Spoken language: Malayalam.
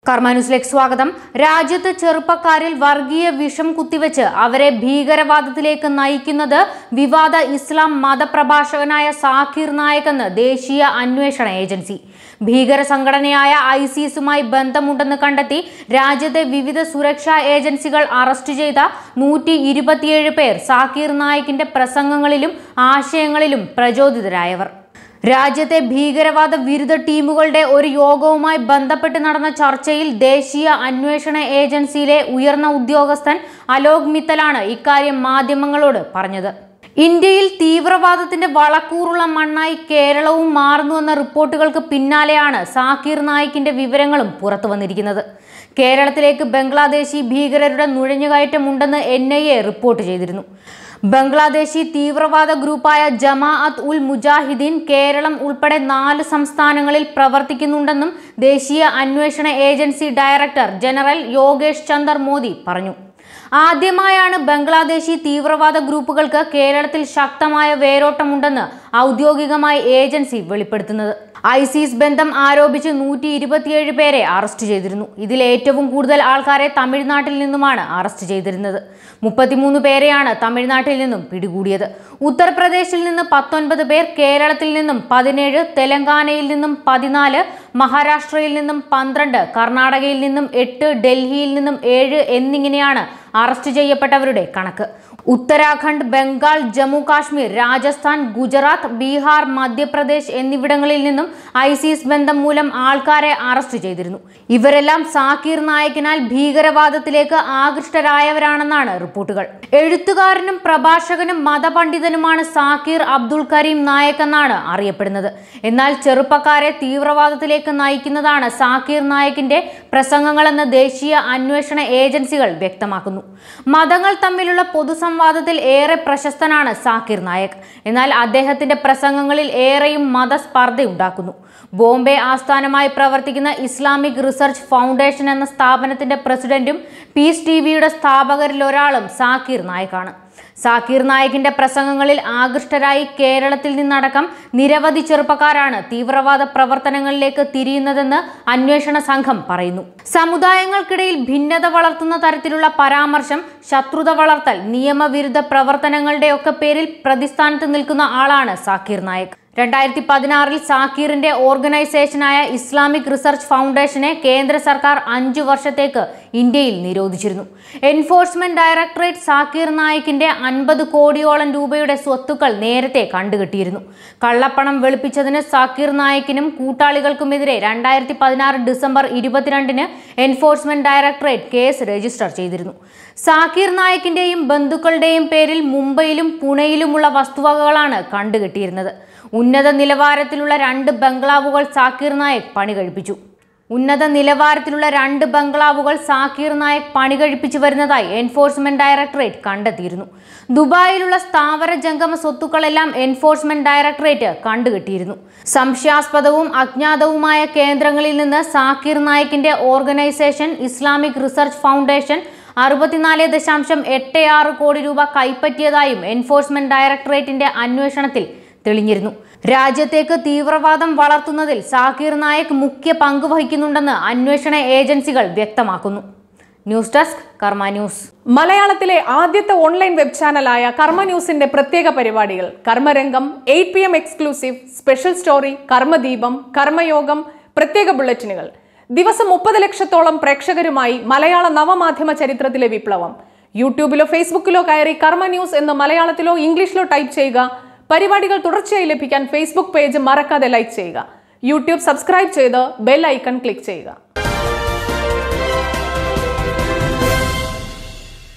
കർമ്മ ന്യൂസിലേക്ക് സ്വാഗതം രാജ്യത്ത് ചെറുപ്പക്കാരിൽ വർഗീയ വിഷം കുത്തിവെച്ച് അവരെ ഭീകരവാദത്തിലേക്ക് നയിക്കുന്നത് വിവാദ ഇസ്ലാം മതപ്രഭാഷകനായ സാക്കിർ നായക് എന്ന് ദേശീയ അന്വേഷണ ഏജൻസി ഭീകര സംഘടനയായ ഐസിസുമായി ബന്ധമുണ്ടെന്ന് കണ്ടെത്തി രാജ്യത്തെ വിവിധ സുരക്ഷാ ഏജൻസികൾ അറസ്റ്റ് ചെയ്ത നൂറ്റി ഇരുപത്തിയേഴ് പേർ സാക്കിർ നായിക്കിന്റെ പ്രസംഗങ്ങളിലും ആശയങ്ങളിലും പ്രചോദിതരായവർ രാജ്യത്തെ ഭീകരവാദ വിരുദ്ധ ടീമുകളുടെ ഒരു യോഗവുമായി ബന്ധപ്പെട്ട് നടന്ന ചർച്ചയിൽ ദേശീയ അന്വേഷണ ഏജൻസിയിലെ ഉയർന്ന ഉദ്യോഗസ്ഥൻ അലോക് മിത്തലാണ് ഇക്കാര്യം മാധ്യമങ്ങളോട് പറഞ്ഞത് ഇന്ത്യയിൽ തീവ്രവാദത്തിന്റെ വളക്കൂറുള്ള മണ്ണായി കേരളവും മാറുന്നുവെന്ന റിപ്പോർട്ടുകൾക്ക് പിന്നാലെയാണ് സാക്കിർ നായിക്കിന്റെ വിവരങ്ങളും പുറത്തു വന്നിരിക്കുന്നത് കേരളത്തിലേക്ക് ബംഗ്ലാദേശി ഭീകരരുടെ നുഴഞ്ഞുകയറ്റമുണ്ടെന്ന് എൻ ഐ എ റിപ്പോർട്ട് ചെയ്തിരുന്നു ബംഗ്ലാദേശി തീവ്രവാദ ഗ്രൂപ്പായ ജമാഅത്ത് ഉൽ മുജാഹിദീൻ കേരളം ഉൾപ്പെടെ നാല് സംസ്ഥാനങ്ങളിൽ പ്രവർത്തിക്കുന്നുണ്ടെന്നും ദേശീയ അന്വേഷണ agency director general Yogesh Chander Modi പറഞ്ഞു ആദ്യമായാണ് ബംഗ്ലാദേശി തീവ്രവാദ ഗ്രൂപ്പുകൾക്ക് കേരളത്തിൽ ശക്തമായ വേരോട്ടമുണ്ടെന്ന് ഔദ്യോഗികമായി ഏജൻസി വെളിപ്പെടുത്തുന്നത് ഐസിസ് ബന്ധം ആരോപിച്ച് നൂറ്റി ഇരുപത്തിയേഴ് പേരെ അറസ്റ്റ് ചെയ്തിരുന്നു ഇതിൽ ഏറ്റവും കൂടുതൽ ആൾക്കാരെ തമിഴ്നാട്ടിൽ നിന്നുമാണ് അറസ്റ്റ് ചെയ്തിരുന്നത് മുപ്പത്തിമൂന്ന് പേരെയാണ് തമിഴ്നാട്ടിൽ നിന്നും പിടികൂടിയത് ഉത്തർപ്രദേശിൽ നിന്ന് പത്തൊൻപത് പേർ കേരളത്തിൽ നിന്നും പതിനേഴ് തെലങ്കാനയിൽ നിന്നും പതിനാല് മഹാരാഷ്ട്രയിൽ നിന്നും പന്ത്രണ്ട് കർണാടകയിൽ നിന്നും എട്ട് ഡൽഹിയിൽ നിന്നും ഏഴ് എന്നിങ്ങനെയാണ് അറസ്റ്റ് ചെയ്യപ്പെട്ടവരുടെ കണക്ക് ഉത്തരാഖണ്ഡ് ബംഗാൾ ജമ്മു കാശ്മീർ രാജസ്ഥാൻ ഗുജറാത്ത് ബീഹാർ മധ്യപ്രദേശ് എന്നിവിടങ്ങളിൽ നിന്നും ഐസിസ് ബന്ധം മൂലം ആൾക്കാരെ അറസ്റ്റ് ചെയ്തിരുന്നു ഇവരെല്ലാം സാക്കീർ നായകിനാൽ ഭീകരവാദത്തിലേക്ക് ആകൃഷ്ടരായവരാണെന്നാണ് റിപ്പോർട്ടുകൾ എഴുത്തുകാരനും പ്രഭാഷകനും മതപണ്ഡിതനുമാണ് സാക്കീർ അബ്ദുൾ കരീം നായക് എന്നാണ് അറിയപ്പെടുന്നത് എന്നാൽ ചെറുപ്പക്കാരെ തീവ്രവാദത്തിലേക്ക് നയിക്കുന്നതാണ് സാക്കീർ നായകിന്റെ പ്രസംഗങ്ങളെന്ന് ദേശീയ അന്വേഷണ ഏജൻസികൾ വ്യക്തമാക്കുന്നു മതങ്ങൾ തമ്മിലുള്ള പൊതുസംവാദത്തിൽ ഏറെ പ്രശസ്തനാണ് സാക്കിർ നായക് എന്നാൽ അദ്ദേഹത്തിന്റെ പ്രസംഗങ്ങളിൽ ഏറെയും മതസ്പർദ്ധയുണ്ടാക്കുന്നു ബോംബെ ആസ്ഥാനമായി പ്രവർത്തിക്കുന്ന ഇസ്ലാമിക് റിസർച്ച് ഫൗണ്ടേഷൻ എന്ന സ്ഥാപനത്തിന്റെ പ്രസിഡന്റും പീസ് ടി വിയുടെ സ്ഥാപകരിൽ ഒരാളും സാക്കിർ നായക്കാണ് സാക്കിർ നായിക്കിന്റെ പ്രസംഗങ്ങളിൽ ആകൃഷ്ടരായി കേരളത്തിൽ നിന്നടക്കം നിരവധി ചെറുപ്പക്കാരാണ് തീവ്രവാദ പ്രവർത്തനങ്ങളിലേക്ക് തിരിയുന്നതെന്ന് അന്വേഷണ സംഘം പറയുന്നു സമുദായങ്ങൾക്കിടയിൽ ഭിന്നത വളർത്തുന്ന തരത്തിലുള്ള പരാമർശം ശത്രുത വളർത്തൽ നിയമവിരുദ്ധ പ്രവർത്തനങ്ങളുടെയൊക്കെ പേരിൽ പ്രതിസ്ഥാനത്ത് നിൽക്കുന്ന ആളാണ് സാക്കിർ നായക് രണ്ടായിരത്തി പതിനാറിൽ സാക്കീറിന്റെ ഓർഗനൈസേഷനായ ഇസ്ലാമിക് റിസർച്ച് ഫൗണ്ടേഷനെ കേന്ദ്ര സർക്കാർ അഞ്ചു വർഷത്തേക്ക് ഇന്ത്യയിൽ നിരോധിച്ചിരുന്നു എൻഫോഴ്സ്മെന്റ് ഡയറക്ടറേറ്റ് സാക്കീർ നായിക്കിന്റെ അൻപത് കോടിയോളം രൂപയുടെ സ്വത്തുക്കൾ നേരത്തെ കണ്ടുകെട്ടിയിരുന്നു കള്ളപ്പണം വെളുപ്പിച്ചതിന് സാക്കീർ നായിക്കിനും കൂട്ടാളികൾക്കുമെതിരെ രണ്ടായിരത്തി പതിനാറ് ഡിസംബർ ഇരുപത്തിരണ്ടിന് എൻഫോഴ്സ്മെന്റ് ഡയറക്ടറേറ്റ് കേസ് രജിസ്റ്റർ ചെയ്തിരുന്നു സാക്കീർ നായിക്കിന്റെയും ബന്ധുക്കളുടെയും പേരിൽ മുംബൈയിലും പുണെയിലുമുള്ള വസ്തുവകകളാണ് കണ്ടുകെട്ടിയിരുന്നത് ഉന്നത നിലവാരത്തിലുള്ള രണ്ട് ബംഗ്ലാവുകൾ സാക്കീർ നായക് പണി കഴിപ്പിച്ചു ഉന്നത നിലവാരത്തിലുള്ള രണ്ട് ബംഗ്ലാവുകൾ സാക്കീർ നായക് പണി കഴിപ്പിച്ചു വരുന്നതായി എൻഫോഴ്സ്മെന്റ് ഡയറക്ടറേറ്റ് കണ്ടെത്തിയിരുന്നു ദുബായിലുള്ള സ്ഥാവര ജംഗമ സ്വത്തുക്കളെല്ലാം എൻഫോഴ്സ്മെന്റ് ഡയറക്ടറേറ്റ് കണ്ടുകെട്ടിയിരുന്നു സംശയാസ്പദവും അജ്ഞാതവുമായ കേന്ദ്രങ്ങളിൽ നിന്ന് സാക്കീർ നായിക്കിന്റെ ഓർഗനൈസേഷൻ ഇസ്ലാമിക് റിസർച്ച് ഫൗണ്ടേഷൻ അറുപത്തിനാല് ദശാംശം എട്ട് ആറ് കോടി രൂപ കൈപ്പറ്റിയതായും എൻഫോഴ്സ്മെന്റ് ഡയറക്ടറേറ്റിന്റെ അന്വേഷണത്തിൽ തെളിഞ്ഞിരുന്നു രാജ്യത്തേക്ക് തീവ്രവാദം വളർത്തുന്നതിൽ സാക്കീർ നായക് മുഖ്യ പങ്ക് വഹിക്കുന്നുണ്ടെന്ന് അന്വേഷണ ഏജൻസികൾ വ്യക്തമാക്കുന്നു ന്യൂസ് ഡെസ്ക് കർമ്മ ന്യൂസ് മലയാളത്തിലെ ആദ്യത്തെ ഓൺലൈൻ വെബ് ചാനലായ കർമ്മ ന്യൂസിന്റെ പ്രത്യേക പരിപാടികൾ Karmarangam eight P M exclusive special story Karmadeepam Karmayogam പ്രത്യേക ബുള്ളറ്റിനുകൾ ദിവസം മുപ്പത് ലക്ഷത്തോളം പ്രേക്ഷകരുമായി മലയാള നവമാധ്യമ ചരിത്രത്തിലെ വിപ്ലവം യൂട്യൂബിലോ ഫേസ്ബുക്കിലോ കയറി കർമ്മ ന്യൂസ് എന്ന് മലയാളത്തിലോ ഇംഗ്ലീഷിലോ ടൈപ്പ് ചെയ്യുക പരിപാടികൾ തുടർച്ചയായി ലഭിക്കാൻ ഫേസ്ബുക്ക് പേജ് മറക്കാതെ ലൈക്ക് ചെയ്യുക യൂട്യൂബ് സബ്സ്ക്രൈബ് ചെയ്ത് ബെൽ ഐക്കൺ ക്ലിക്ക് ചെയ്യുക